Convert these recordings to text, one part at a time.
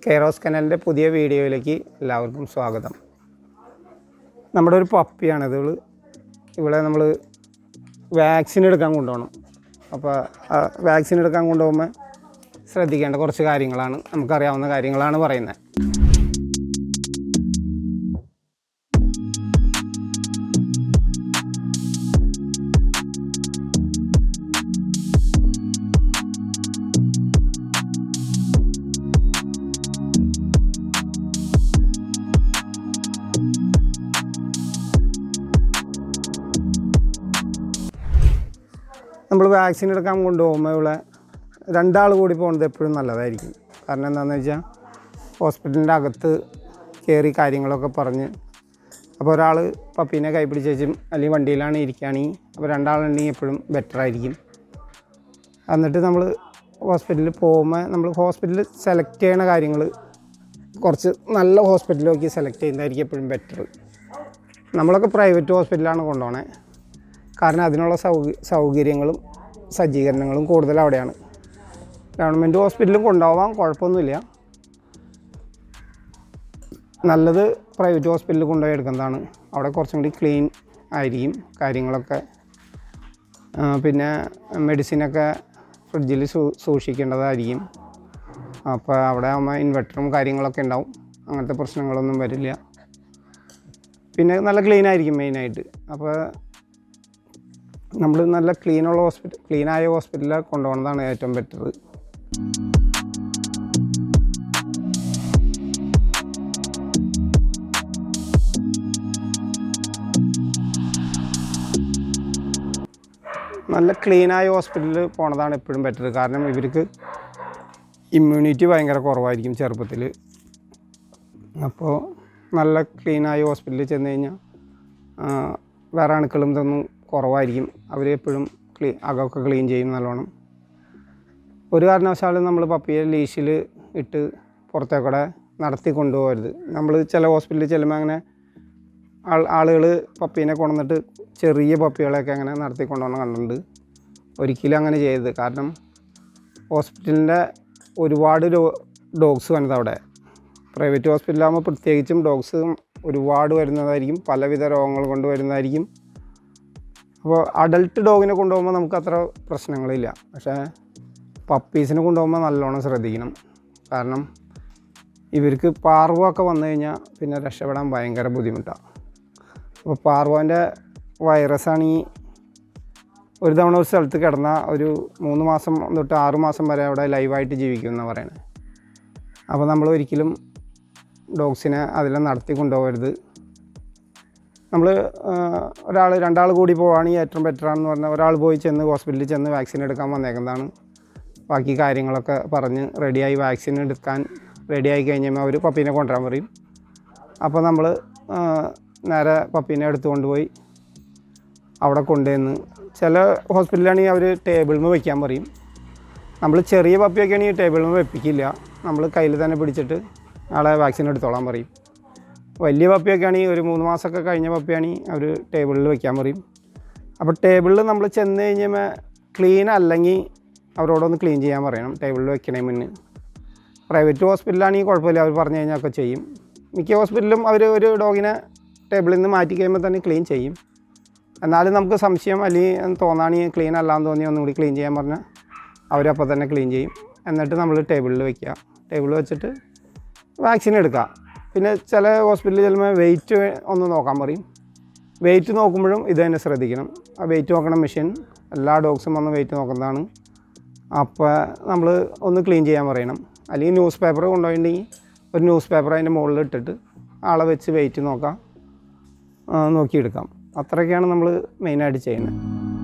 Kairos കനലിൻ്റെ പുതിയ വീഡിയോയിലേക്ക് എല്ലാവർക്കും സ്വാഗതം നമ്മുടെ ഒരു പപ്പിയാണിത് ഇവള് ഇവിടെ നമ്മൾ വാക്സിൻ എടുക്കാൻ കൊണ്ടുപോകണം അപ്പോൾ വാക്സിൻ എടുക്കാൻ കൊണ്ടുപോകുമ്പോൾ ശ്രദ്ധിക്കേണ്ട കുറച്ച് കാര്യങ്ങളാണ് നമുക്കറിയാവുന്ന കാര്യങ്ങളാണ് പറയുന്നത് നമ്മൾ വാക്സിൻ എടുക്കാൻ കൊണ്ടുപോകുമ്പോൾ ഇവിടെ രണ്ടാൾ കൂടി പോകുന്നത് എപ്പോഴും നല്ലതായിരിക്കും കാരണം എന്താണെന്ന് വെച്ചാൽ ഹോസ്പിറ്റലിൻ്റെ അകത്ത് കയറി കാര്യങ്ങളൊക്കെ പറഞ്ഞ് അപ്പോൾ ഒരാൾ പപ്പീനെ കൈ പിടിച്ചും അല്ലെങ്കിൽ വണ്ടിയിലാണ് ഇരിക്കുകയാണെങ്കിൽ അപ്പോൾ രണ്ടാളുണ്ടെങ്കിൽ എപ്പോഴും ബെറ്റർ ആയിരിക്കും എന്നിട്ട് നമ്മൾ ഹോസ്പിറ്റലിൽ പോകുമ്പോൾ നമ്മൾ ഹോസ്പിറ്റലിൽ സെലക്ട് ചെയ്യണ കാര്യങ്ങൾ കുറച്ച് നല്ല ഹോസ്പിറ്റൽ നോക്കി സെലക്ട് ചെയ്യുന്നതായിരിക്കും എപ്പോഴും ബെറ്റർ നമ്മളൊക്കെ പ്രൈവറ്റ് ഹോസ്പിറ്റലാണ് കൊണ്ടുപോകണേ കാരണം അതിനുള്ള സൗക സൗകര്യങ്ങളും സജ്ജീകരണങ്ങളും കൂടുതൽ അവിടെയാണ് ഗവൺമെൻറ് ഹോസ്പിറ്റലും കൊണ്ടുപോകാം കുഴപ്പമൊന്നുമില്ല നല്ലത് പ്രൈവറ്റ് ഹോസ്പിറ്റലിൽ കൊണ്ടുപോയി എടുക്കുന്നതാണ് അവിടെ കുറച്ചും കൂടി ക്ലീൻ ആയിരിക്കും കാര്യങ്ങളൊക്കെ ആ, പിന്നെ മെഡിസിനൊക്കെ ഫ്രിഡ്ജിൽ സൂ സൂക്ഷിക്കേണ്ടതായിരിക്കും അപ്പോൾ അവിടെ ആകുമ്പോൾ ഇൻവെർട്ടറും കാര്യങ്ങളൊക്കെ ഉണ്ടാവും അങ്ങനത്തെ പ്രശ്നങ്ങളൊന്നും വരില്ല പിന്നെ നല്ല ക്ലീൻ ആയിരിക്കും മെയിനായിട്ട് അപ്പോൾ നമ്മൾ നല്ല ക്ലീനുള്ള ഹോസ്പിറ്റൽ ക്ലീനായ ഹോസ്പിറ്റലിൽ കൊണ്ടുപോകുന്നതാണ് ഏറ്റവും ബെറ്റർ നല്ല ക്ലീനായ ഹോസ്പിറ്റലിൽ പോണതാണ് എപ്പോഴും ബെറ്റർ കാരണം ഇവർക്ക് ഇമ്മ്യൂണിറ്റി ഭയങ്കര കുറവായിരിക്കും ചെറുപ്പത്തിൽ അപ്പോൾ നല്ല ക്ലീനായ ഹോസ്പിറ്റലിൽ ചെന്ന് കഴിഞ്ഞാൽ ആ, വേറെ അണുക്കളും ഇതൊന്നും കുറവായിരിക്കും അവർ എപ്പോഴും ക്ലീ അകമൊക്കെ ക്ലീൻ ചെയ്യും നല്ലോണം ഒരു കാരണവശാലും നമ്മൾ പപ്പിയെ ലീഷിൽ ഇട്ട് പുറത്തേക്കൂടെ നടത്തി കൊണ്ടുപോകരുത് നമ്മൾ ചില ഹോസ്പിറ്റലിൽ ചെല്ലുമ്പോൾ അങ്ങനെ ആൾ ആളുകൾ പപ്പീനെ കൊണ്ടുവന്നിട്ട് ചെറിയ പപ്പികളെയൊക്കെ അങ്ങനെ നടത്തി കൊണ്ടുപോകണം കണ്ടിട്ടുണ്ട് ഒരിക്കലും അങ്ങനെ ചെയ്യരുത് കാരണം ഹോസ്പിറ്റലിൻ്റെ ഒരുപാട് ഡോഗ്സ് വരുന്നത് അവിടെ പ്രൈവറ്റ് ഹോസ്പിറ്റലാകുമ്പോൾ പ്രത്യേകിച്ചും ഡോഗ്സ് ഒരുപാട് വരുന്നതായിരിക്കും പലവിധ രോഗങ്ങൾ കൊണ്ട് വരുന്നതായിരിക്കും അപ്പോൾ അഡൽട്ട് ഡോഗിനെ കൊണ്ടുപോകുമ്പോൾ നമുക്ക് അത്ര പ്രശ്നങ്ങളില്ല പക്ഷേ പപ്പീസിനെ കൊണ്ടുപോകുമ്പോൾ നല്ലോണം ശ്രദ്ധിക്കണം കാരണം ഇവർക്ക് പാർവൊക്കെ വന്നു കഴിഞ്ഞാൽ പിന്നെ രക്ഷപ്പെടാൻ ഭയങ്കര ബുദ്ധിമുട്ടാണ് അപ്പോൾ പാർവോൻ്റെ വൈറസാണ് ഈ ഒരു തവണ ഒരു സ്ഥലത്ത് കിടന്ന ഒരു മൂന്ന് മാസം തൊട്ട് ആറ് മാസം വരെ അവിടെ ലൈവായിട്ട് ജീവിക്കും എന്നാണ് പറയണത് അപ്പോൾ നമ്മൾ ഒരിക്കലും ഡോഗ്സിനെ അതിലെ നടത്തി കൊണ്ടുപോകരുത് നമ്മൾ ഒരാൾ രണ്ടാൾ കൂടി പോവുകയാണെങ്കിൽ ഏറ്റവും ബെറ്റർ ആണെന്ന് പറഞ്ഞാൽ ഒരാൾ പോയി ചെന്ന് ഹോസ്പിറ്റലിൽ ചെന്ന് വാക്സിൻ എടുക്കാൻ വന്നേക്കുന്നതാണ് ബാക്കി കാര്യങ്ങളൊക്കെ പറഞ്ഞ് റെഡിയായി വാക്സിൻ എടുക്കാൻ റെഡിയായി കഴിഞ്ഞാൽ അവർ പപ്പീനെ കൊണ്ടുവരാൻ പറയും അപ്പോൾ നമ്മൾ നേരെ പപ്പീനെ എടുത്തുകൊണ്ട് പോയി അവിടെ കൊണ്ടുവന്ന് ചില ഹോസ്പിറ്റലാണെങ്കിൽ അവർ ടേബിളിൽ നിന്ന് വയ്ക്കാൻ പറയും നമ്മൾ ചെറിയ പപ്പിയൊക്കെ ആണെങ്കിൽ ടേബിളിൽ നിന്ന് വെപ്പിക്കില്ല നമ്മൾ കയ്യിൽ തന്നെ പിടിച്ചിട്ട് ആളെ വാക്സിൻ എടുത്തോളാൻ പറയും വലിയ പപ്പിയൊക്കെ ആണെങ്കിൽ ഒരു മൂന്ന് മാസമൊക്കെ കഴിഞ്ഞ പപ്പിയാണെങ്കിൽ അവർ ടേബിളിൽ വെക്കാൻ പറയും അപ്പോൾ ടേബിളിൽ നമ്മൾ ചെന്ന് കഴിഞ്ഞാൽ ക്ലീൻ അല്ലെങ്കിൽ അവരോടൊന്ന് ക്ലീൻ ചെയ്യാൻ പറയണം ടേബിളിൽ വെക്കണേ മുന്നേ പ്രൈവറ്റ് ഹോസ്പിറ്റലാണെങ്കിൽ കുഴപ്പമില്ല അവർ പറഞ്ഞു കഴിഞ്ഞാൽ ഒക്കെ ചെയ്യും മിക്ക ഹോസ്പിറ്റലിലും അവർ ഒരു ഡോഗിനെ ടേബിളിൽ നിന്ന് മാറ്റി കഴിയുമ്പോൾ തന്നെ ക്ലീൻ ചെയ്യും എന്നാലും നമുക്ക് സംശയം അല്ലെങ്കിൽ തോന്നാണെങ്കിൽ ക്ലീൻ അല്ലാന്ന് തോന്നി ഒന്നും കൂടി ക്ലീൻ ചെയ്യാൻ പറഞ്ഞാൽ അവരപ്പോൾ തന്നെ ക്ലീൻ ചെയ്യും എന്നിട്ട് നമ്മൾ ടേബിളിൽ വെക്കുക ടേബിളിൽ വെച്ചിട്ട് വാക്സിൻ എടുക്കുക പിന്നെ ചില ഹോസ്പിറ്റലിൽ ചെല്ലുമ്പോൾ വെയിറ്റ് ഒന്ന് നോക്കാൻ പറയും വെയിറ്റ് നോക്കുമ്പോഴും ഇത് തന്നെ ശ്രദ്ധിക്കണം ആ വെയിറ്റ് നോക്കണ മെഷീൻ എല്ലാ ഡോഗ്സും വന്ന് വെയിറ്റ് നോക്കുന്നതാണ് അപ്പോൾ നമ്മൾ ഒന്ന് ക്ലീൻ ചെയ്യാൻ പറയണം അല്ലെങ്കിൽ ന്യൂസ് പേപ്പർ കൊണ്ടുപോയിട്ടുണ്ടെങ്കിൽ ഒരു ന്യൂസ് പേപ്പർ അതിൻ്റെ മുകളിൽ ഇട്ടിട്ട് ആളെ വെച്ച് വെയിറ്റ് നോക്കാം ആ, നോക്കിയെടുക്കാം അത്രയൊക്കെയാണ് നമ്മൾ മെയിനായിട്ട് ചെയ്യുന്നത്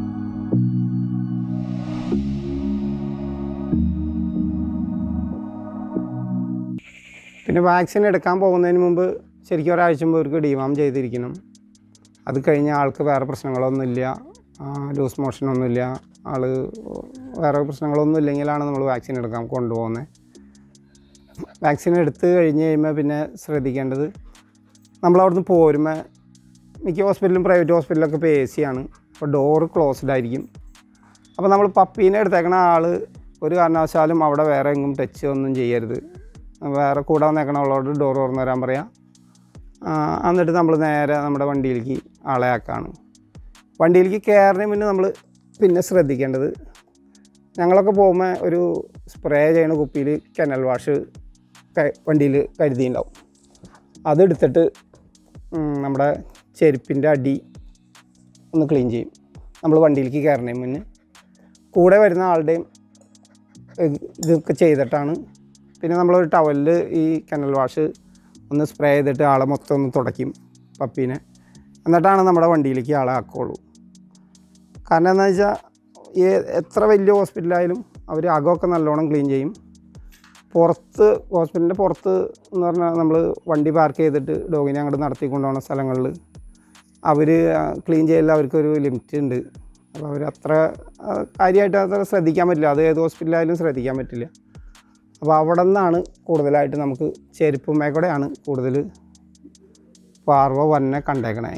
പിന്നെ വാക്സിൻ എടുക്കാൻ പോകുന്നതിന് മുമ്പ് ശരിക്കും ഒരാഴ്ച മുമ്പ് ഇവർക്ക് ഡിവാം ചെയ്തിരിക്കണം അത് കഴിഞ്ഞ ആൾക്ക് വേറെ പ്രശ്നങ്ങളൊന്നുമില്ല ലൂസ് മോഷനൊന്നുമില്ല ആൾ വേറെ പ്രശ്നങ്ങളൊന്നും ഇല്ലെങ്കിലാണ് നമ്മൾ വാക്സിൻ എടുക്കാൻ കൊണ്ടുപോകുന്നത് വാക്സിൻ എടുത്ത് കഴിഞ്ഞ് കഴിയുമ്പോൾ പിന്നെ ശ്രദ്ധിക്കേണ്ടത് നമ്മളവിടുന്ന് പോരുമ്പോൾ മിക്ക ഹോസ്പിറ്റലും പ്രൈവറ്റ് ഹോസ്പിറ്റലൊക്കെ ഇപ്പോൾ എ സി ആണ് അപ്പോൾ ഡോറ് ക്ലോസ്ഡ് ആയിരിക്കും അപ്പോൾ നമ്മൾ പപ്പീനെ എടുത്തേക്കണ ആൾ ഒരു കാരണവശാലും അവിടെ വേറെ എങ്ങും ടച്ച് ഒന്നും ചെയ്യരുത് വേറെ കൂടെ വന്നേക്കണവളോട് ഡോർ തുറന്ന് വരാൻ പറയാം ആ, എന്നിട്ട് നമ്മൾ നേരെ നമ്മുടെ വണ്ടിയിലേക്ക് ആളെ ആക്കാണ് വണ്ടിയിലേക്ക് കയറുന്നതിന് മുന്നേ നമ്മൾ പിന്നെ ശ്രദ്ധിക്കേണ്ടത് ഞങ്ങളൊക്കെ പോകുമ്പോൾ ഒരു സ്പ്രേ ചെയ്യണ കുപ്പിയിൽ കെനൽ വാഷ് വണ്ടിയിൽ കരുതിയിട്ടുണ്ടാവും അതെടുത്തിട്ട് ഉം, നമ്മുടെ ചെരുപ്പിൻ്റെ അടി ഒന്ന് ക്ലീൻ ചെയ്യും നമ്മൾ വണ്ടിയിലേക്ക് കയറുന്നതിന് മുന്നേ കൂടെ വരുന്ന ആളുടെയും ഇത് ഇതൊക്കെ ചെയ്തിട്ടാണ് പിന്നെ നമ്മളൊരു ടവലിൽ ഈ കനൽ വാഷ് ഒന്ന് സ്പ്രേ ചെയ്തിട്ട് ആളെ മൊത്തം ഒന്ന് തുടയ്ക്കും പപ്പീനെ എന്നിട്ടാണ് നമ്മുടെ വണ്ടിയിലേക്ക് ആളെ ആക്കുള്ളൂ കാരണം എന്താ വെച്ചാൽ ഈ എത്ര വലിയ ഹോസ്പിറ്റലായാലും അവർ അകമൊക്കെ നല്ലോണം ക്ലീൻ ചെയ്യും പുറത്ത് ഹോസ്പിറ്റലിൻ്റെ പുറത്ത് എന്ന് പറഞ്ഞാൽ നമ്മൾ വണ്ടി പാർക്ക് ചെയ്തിട്ട് ഡോഗിനെ അങ്ങോട്ട് നടത്തി കൊണ്ടുപോകുന്ന സ്ഥലങ്ങളിൽ അവർ ക്ലീൻ ചെയ്യലിൽ അവർക്കൊരു ലിമിറ്റ് ഉണ്ട് അപ്പോൾ അവർ അത്ര ആ, കാര്യമായിട്ട് അത്ര ശ്രദ്ധിക്കാൻ പറ്റില്ല അത് ഏത് ഹോസ്പിറ്റലായാലും ശ്രദ്ധിക്കാൻ പറ്റില്ല അപ്പോൾ അവിടെ നിന്നാണ് കൂടുതലായിട്ട് നമുക്ക് ചെരുപ്പുമേക്കൂടെയാണ് കൂടുതൽ പാർവ വന്നെ കണ്ടേക്കണേ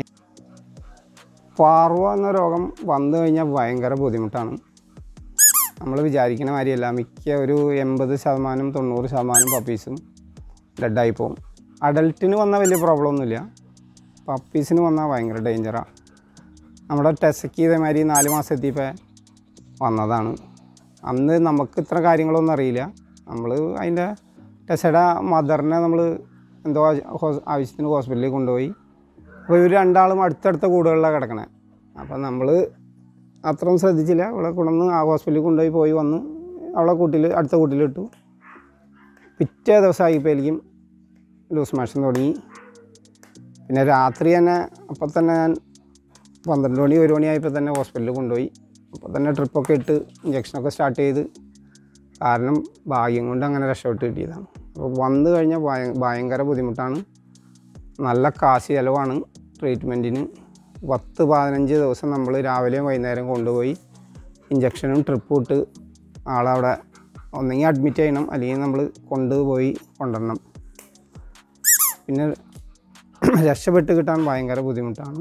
പാർവ എന്ന രോഗം വന്നു കഴിഞ്ഞാൽ ഭയങ്കര ബുദ്ധിമുട്ടാണ് നമ്മൾ വിചാരിക്കുന്ന മാതിരിയല്ല മിക്ക ഒരു എൺപത് ശതമാനം തൊണ്ണൂറ് ശതമാനം പപ്പീസും ഡെഡായി പോകും അഡൽട്ടിന് വന്നാൽ വലിയ പ്രോബ്ലം ഒന്നുമില്ല പപ്പീസിന് വന്നാൽ ഭയങ്കര ഡേഞ്ചറാണ് നമ്മുടെ ടെസ്സക്ക് ഇതേമാതിരി നാല് മാസം എത്തിയപ്പോൾ വന്നതാണ് അന്ന് നമുക്ക് ഇത്ര കാര്യങ്ങളൊന്നും അറിയില്ല നമ്മൾ അതിൻ്റെ ടെസ്സയുടെ മദറിനെ നമ്മൾ എന്തോ ഹോസ്- ആവശ്യത്തിന് ഹോസ്പിറ്റലിൽ കൊണ്ടുപോയി അപ്പോൾ ഇവർ രണ്ടാളും അടുത്തടുത്ത കൂടുകളിലാണ് കിടക്കണേ അപ്പോൾ നമ്മൾ അത്രയും ശ്രദ്ധിച്ചില്ല അവളെ കൊണ്ടുവന്ന് ആ ഹോസ്പിറ്റലിൽ കൊണ്ടുപോയി പോയി വന്ന് അവളെ കൂട്ടിൽ അടുത്ത കൂട്ടിലിട്ടു പിറ്റേ ദിവസം ആയിപ്പോയിരിക്കും ലൂസ് മോഷൻ തുടങ്ങി പിന്നെ രാത്രി തന്നെ അപ്പം തന്നെ ഞാൻ പന്ത്രണ്ട് മണി ഒരു മണി ആയപ്പോൾ തന്നെ ഹോസ്പിറ്റലിൽ കൊണ്ടുപോയി അപ്പോൾ തന്നെ ട്രിപ്പൊക്കെ ഇട്ട് ഇഞ്ചക്ഷനൊക്കെ സ്റ്റാർട്ട് ചെയ്ത് കാരണം ഭാഗ്യം കൊണ്ട് അങ്ങനെ രക്ഷപ്പെട്ട് കിട്ടിയതാണ് അപ്പോൾ വന്നു കഴിഞ്ഞാൽ ഭയ- ഭയങ്കര ബുദ്ധിമുട്ടാണ് നല്ല കാശ് ചിലവാണ് ട്രീറ്റ്മെൻറ്റിന് പത്ത് പതിനഞ്ച് ദിവസം നമ്മൾ രാവിലെയും വൈകുന്നേരം കൊണ്ടുപോയി ഇഞ്ചക്ഷനും ട്രിപ്പും ഇട്ട് ആളവിടെ ഒന്നെങ്കിൽ അഡ്മിറ്റ് ചെയ്യണം അല്ലെങ്കിൽ നമ്മൾ കൊണ്ടുപോയി കൊണ്ടുവരണം പിന്നെ രക്ഷപ്പെട്ട് കിട്ടാൻ ഭയങ്കര ബുദ്ധിമുട്ടാണ്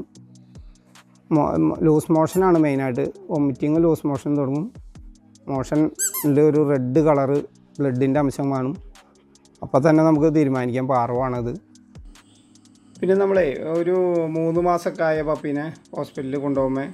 ലൂസ് മോഷനാണ് മെയിനായിട്ട് വൊമിറ്റിങ് ലൂസ് മോഷൻ തുടങ്ങും മോഷനിൽ ഒരു റെഡ് കളറ് ബ്ലഡിൻ്റെ അംശം കാണും അപ്പോൾ തന്നെ നമുക്ക് തീരുമാനിക്കാം പാർവാണത് പിന്നെ നമ്മളെ ഒരു മൂന്ന് മാസമൊക്കെ ആയ പപ്പീനെ ഹോസ്പിറ്റലിൽ കൊണ്ടുപോകുമ്പോൾ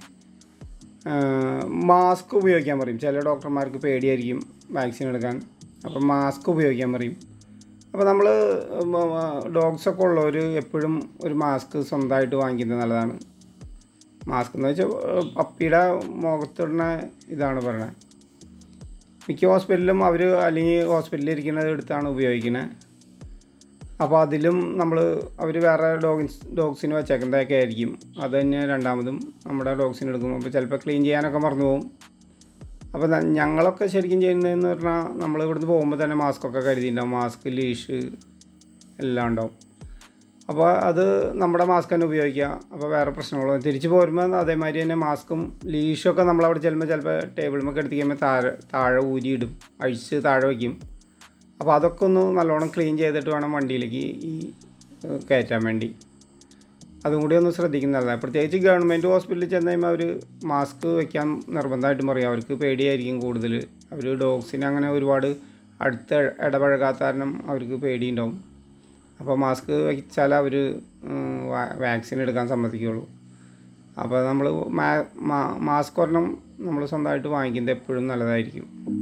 മാസ്ക് ഉപയോഗിക്കാൻ പറയും ചില ഡോക്ടർമാർക്ക് പേടിയായിരിക്കും വാക്സിൻ എടുക്കാൻ അപ്പം മാസ്ക് ഉപയോഗിക്കാൻ പറയും അപ്പോൾ നമ്മൾ ഡോഗ്സൊക്കെ ഉള്ളവർ എപ്പോഴും ഒരു മാസ്ക് സ്വന്തമായിട്ട് വാങ്ങിക്കുന്നത് നല്ലതാണ് മാസ്ക് എന്ന് വെച്ചാൽ പപ്പിയുടെ മുഖത്തിടുന്ന ഇതാണ് പറയണത് മിക്ക ഹോസ്പിറ്റലിലും അവർ അല്ലെങ്കിൽ ഹോസ്പിറ്റലിൽ ഇരിക്കുന്നത് എടുത്താണ് ഉപയോഗിക്കുന്നത് അപ്പോൾ അതിലും നമ്മൾ അവർ വേറെ ഡോഗ്സ് ഡോഗ്സിന് വെച്ചേക്കുന്നതൊക്കെ ആയിരിക്കും അത് തന്നെ രണ്ടാമതും നമ്മുടെ ഡോഗ്സിന് എടുക്കും അപ്പോൾ ചിലപ്പോൾ ക്ലീൻ ചെയ്യാനൊക്കെ മറന്നു പോകും അപ്പോൾ ന- ഞങ്ങളൊക്കെ ശരിക്കും ചെയ്യുന്നതെന്ന് പറഞ്ഞാൽ നമ്മൾ ഇവിടുന്ന് പോകുമ്പോൾ തന്നെ മാസ്കൊക്കെ കരുതിയിട്ടുണ്ടാവും മാസ്ക് ലീഷ് എല്ലാം ഉണ്ടാവും അപ്പോൾ അത് നമ്മുടെ മാസ്ക് തന്നെ ഉപയോഗിക്കുക അപ്പോൾ വേറെ പ്രശ്നങ്ങളോ തിരിച്ച് പോരുമ്പോൾ അതേമാതിരി തന്നെ മാസ്കും ലീഷൊക്കെ നമ്മളവിടെ ചെല്ലുമ്പോൾ ചിലപ്പോൾ ടേബിളുമൊക്കെ എടുത്ത് കഴിയുമ്പോൾ താഴെ താഴെ ഊരിയിടും അഴിച്ച് താഴെ വയ്ക്കും അപ്പോൾ അതൊക്കെ ഒന്ന് നല്ലോണം ക്ലീൻ ചെയ്തിട്ട് വേണം വണ്ടിയിലേക്ക് ഈ ഏഹ്, കയറ്റാൻ വേണ്ടി അതും കൂടി ഒന്ന് ശ്രദ്ധിക്കുന്നതല്ല പ്രത്യേകിച്ച് ഗവൺമെൻറ് ഹോസ്പിറ്റലിൽ ചെന്ന് കഴിയുമ്പോൾ അവർ മാസ്ക് വെക്കാൻ നിർബന്ധമായിട്ടും പറയും അവർക്ക് പേടിയായിരിക്കും കൂടുതൽ അവർ ഡോഗ്സിനെ അങ്ങനെ ഒരുപാട് അടുത്ത് ഇടപഴകാത്ത കാരണം അവർക്ക് പേടിയുണ്ടാവും അപ്പോൾ മാസ്ക് വെച്ചാൽ അവർ വാക്സിൻ എടുക്കാൻ സമ്മതിക്കുള്ളൂ അപ്പോൾ നമ്മൾ മാസ്ക് ഒരെണ്ണം നമ്മൾ സ്വന്തമായിട്ട് വാങ്ങിക്കുന്നത് എപ്പോഴും നല്ലതായിരിക്കും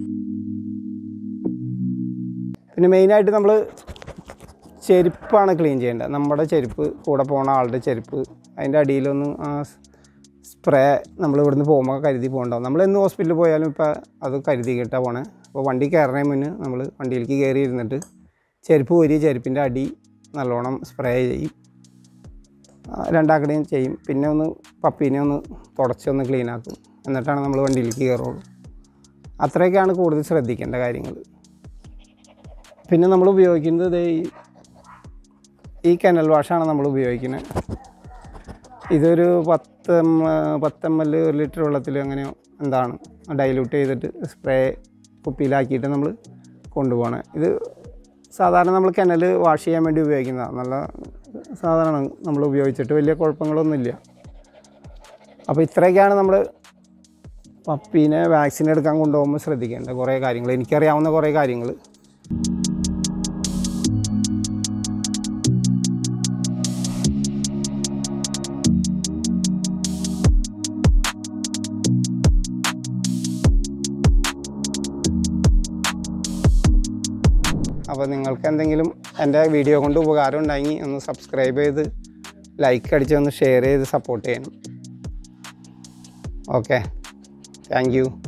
പിന്നെ മെയിനായിട്ട് നമ്മൾ ചെരുപ്പാണ് ക്ലീൻ ചെയ്യേണ്ടത് നമ്മുടെ ചെരുപ്പ് കൂടെ പോണ ആളുടെ ചെരുപ്പ് അതിൻ്റെ അടിയിലൊന്ന് ആ സ്പ്രേ നമ്മൾ ഇവിടുന്ന് പോകുമ്പോൾ കരുതി പോകണ്ടാവും നമ്മൾ എന്ന് ഹോസ്പിറ്റലിൽ പോയാലും ഇപ്പോൾ അത് കരുതി കിട്ടാൻ പോണേ അപ്പോൾ വണ്ടി കയറുന്നതിന് മുന്നേ നമ്മൾ വണ്ടിയിലേക്ക് കയറി ഇരുന്നിട്ട് ചെരുപ്പ് ഊരി ചെരുപ്പിൻ്റെ അടി നല്ലോണം സ്പ്രേ ചെയ്യും ആ, രണ്ടാക്കടെയും ചെയ്യും പിന്നെ ഒന്ന് പപ്പീനെ ഒന്ന് തുടച്ചൊന്ന് ക്ലീൻ ആക്കും എന്നിട്ടാണ് നമ്മൾ വണ്ടിയിലേക്ക് കയറുള്ളൂ അത്രയൊക്കെയാണ് കൂടുതൽ ശ്രദ്ധിക്കേണ്ട കാര്യങ്ങൾ പിന്നെ നമ്മൾ ഉപയോഗിക്കുന്നത് ദേ ഈ ഈ കനൽ വാഷാണ് നമ്മൾ ഉപയോഗിക്കുന്നത് ഇതൊരു പത്ത് എം പത്ത് എം എൽ ഒരു ലിറ്റർ വെള്ളത്തിൽ അങ്ങനെയോ എന്താണ് ഡൈല്യൂട്ട് ചെയ്തിട്ട് സ്പ്രേ കുപ്പിയിലാക്കിയിട്ട് നമ്മൾ കൊണ്ടുപോകണേ ഇത് സാധാരണ നമ്മൾ കിണൽ വാഷ് ചെയ്യാൻ വേണ്ടി ഉപയോഗിക്കുന്നതാണ് നല്ല സാധാരണ നമ്മൾ ഉപയോഗിച്ചിട്ട് വലിയ കുഴപ്പങ്ങളൊന്നുമില്ല അപ്പോൾ ഇത്രയൊക്കെയാണ് നമ്മൾ പപ്പീനെ വാക്സിൻ എടുക്കാൻ കൊണ്ടുപോകുമ്പോൾ ശ്രദ്ധിക്കേണ്ട കുറേ കാര്യങ്ങൾ എനിക്കറിയാവുന്ന കുറേ കാര്യങ്ങൾ അപ്പോൾ നിങ്ങൾക്ക് എന്തെങ്കിലും എൻ്റെ വീഡിയോ കൊണ്ട് ഉപകാരം ഉണ്ടെങ്കിൽ ഒന്ന് സബ്സ്ക്രൈബ് ചെയ്ത് ലൈക്ക് അടിച്ച് ഒന്ന് ഷെയർ ചെയ്ത് സപ്പോർട്ട് ചെയ്യണം ഓക്കെ താങ്ക് യു